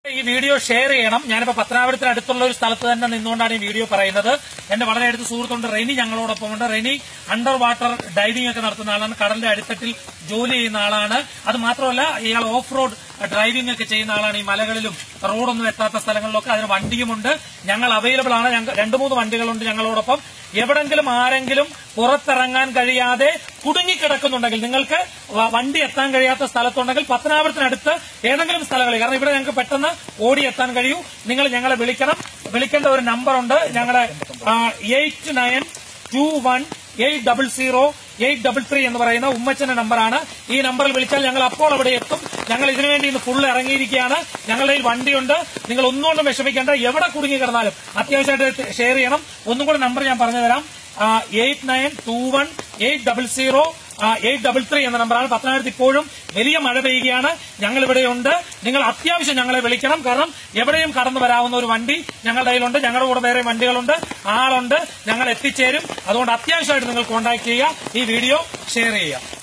ഈ video share ചെയ്യണം ഞാനിപ്പോ പത്തനാപുരത്തിന് അടുത്തുള്ള ഒരു സ്ഥലത്ത് തന്നെ നിന്നുകൊണ്ടാണ് ഈ വീഡിയോ പറയുന്നത് എന്റെ വളരെ അടുത്ത സുഹൃത്തുണ്ട് റെനി ഞങ്ങളോടൊപ്പം ഉണ്ട് റെനി അണ്ടർ വാട്ടർ ഡൈവിംഗ് ഒക്കെ നടത്തുന്ന ആളാണ് കടലിന്റെ അടിത്തട്ടിൽ ജോലി ചെയ്യുന്ന ആളാണ് അത് മാത്രമല്ല ഇയാൾ ഓഫ് റോഡ് ഡ്രൈവിംഗ് ഒക്കെ ചെയ്യുന്ന ആളാണ് ഈ മലകളിലും റോഡൊന്നും എത്താത്ത സ്ഥലങ്ങളിലൊക്കെ അതിന് വണ്ടിയുമുണ്ട് ഞങ്ങൾ അവൈലബിൾ ആണ് ഞങ്ങൾ രണ്ടു മൂന്ന് വണ്ടികളുണ്ട് ഞങ്ങളോടൊപ്പം എവിടെങ്കിലും ആരെങ്കിലും പുറത്തിറങ്ങാൻ കഴിയാതെ കുടുങ്ങിക്കിടക്കുന്നുണ്ടെങ്കിൽ നിങ്ങൾക്ക് വ- വണ്ടി എത്താൻ കഴിയാത്ത സ്ഥലത്തുണ്ടെങ്കിൽ പത്തനാപുരത്തിനടുത്ത് ഏതെങ്കിലും സ്ഥലങ്ങളിൽ കാരണം ഇവിടെ ഞങ്ങൾക്ക് പെട്ടെന്ന് ഓടിയെത്താൻ കഴിയൂ നിങ്ങൾ ഞങ്ങളെ വിളിക്കണം വിളിക്കേണ്ട ഒരു നമ്പർ ഉണ്ട് ഞങ്ങളുടെ eight nine two one eight double zero eight double three എന്ന് പറയുന്ന ഉമ്മച്ചന്റെ നമ്പറാണ് ഈ നമ്പറിൽ വിളിച്ചാൽ ഞങ്ങൾ അപ്പോൾ അവിടെ എത്തും ഞങ്ങൾ ഇതിനുവേണ്ടി ഇന്ന് ഫുൾ ഇറങ്ങിയിരിക്കുകയാണ് ഞങ്ങളുടെ കയ്യിൽ വണ്ടിയുണ്ട് നിങ്ങൾ ഒന്നുകൊണ്ടും വിഷമിക്കേണ്ട എവിടെ കുടുങ്ങി കിടന്നാലും അത്യാവശ്യമായിട്ട് ഷെയർ ചെയ്യണം ഒന്നും കൂടെ നമ്പർ ഞാൻ പറഞ്ഞു തരാം eight nine two one eight double zero eight double three എന്ന നമ്പറാണ് പത്തനായിരത്തി ഇപ്പോഴും വലിയ മഴ പെയ്യുകയാണ് ഞങ്ങൾ ഇവിടെയുണ്ട് നിങ്ങൾ അത്യാവശ്യം ഞങ്ങളെ വിളിക്കണം കാരണം എവിടെയും കടന്നു വരാവുന്ന ഒരു വണ്ടി ഞങ്ങളുടെ കയ്യിലുണ്ട് ഞങ്ങളുടെ കൂടെ വേറെ വണ്ടികളുണ്ട് ആളുണ്ട് ഞങ്ങൾ എത്തിച്ചേരും അതുകൊണ്ട് അത്യാവശ്യമായിട്ട് നിങ്ങൾ കോൺടാക്ട് ചെയ്യുക ഈ വീഡിയോ ഷെയർ ചെയ്യുക